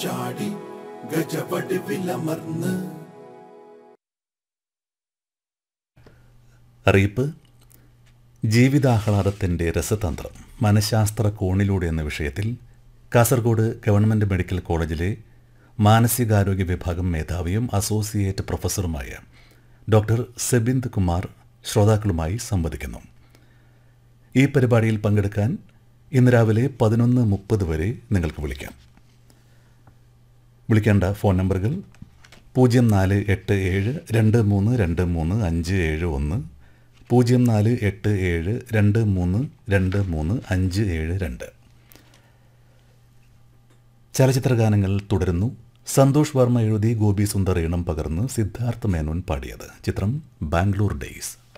ചാടി ഗജവടിവിലമർന്ന് അറിയിപ്പ് ജീവിതാഹ്ലാദത്തിൻ്റെ രസതന്ത്രം മനഃശാസ്ത്ര കോണിലൂടെ എന്ന വിഷയത്തിൽ കാസർഗോഡ് ഗവൺമെൻറ് മെഡിക്കൽ കോളേജിലെ മാനസികാരോഗ്യ വിഭാഗം മേധാവിയും അസോസിയേറ്റ് പ്രൊഫസറുമായ ഡോക്ടർ സെബിന്ദ് കുമാർ ശ്രോതാക്കളുമായി സംവദിക്കുന്നു ഈ പരിപാടിയിൽ പങ്കെടുക്കാൻ ഇന്ന് രാവിലെ പതിനൊന്ന് മുപ്പത് വരെ നിങ്ങൾക്ക് വിളിക്കാം വിളിക്കേണ്ട ഫോൺ നമ്പറുകൾ പൂജ്യം നാല് എട്ട് ഏഴ് രണ്ട് മൂന്ന് രണ്ട് മൂന്ന് അഞ്ച് ഏഴ് ഒന്ന് പൂജ്യം നാല് എട്ട് ഏഴ് രണ്ട് മൂന്ന് രണ്ട് മൂന്ന് അഞ്ച് ഏഴ് രണ്ട് ചലച്ചിത്ര ഗാനങ്ങൾ തുടരുന്നു സന്തോഷ് വർമ്മ എഴുതി ഗോപി സുന്ദർ ഈണം പകർന്ന് സിദ്ധാർത്ഥ മേനോൻ പാടിയത് ചിത്രം ബാംഗ്ലൂർ ഡേയ്സ്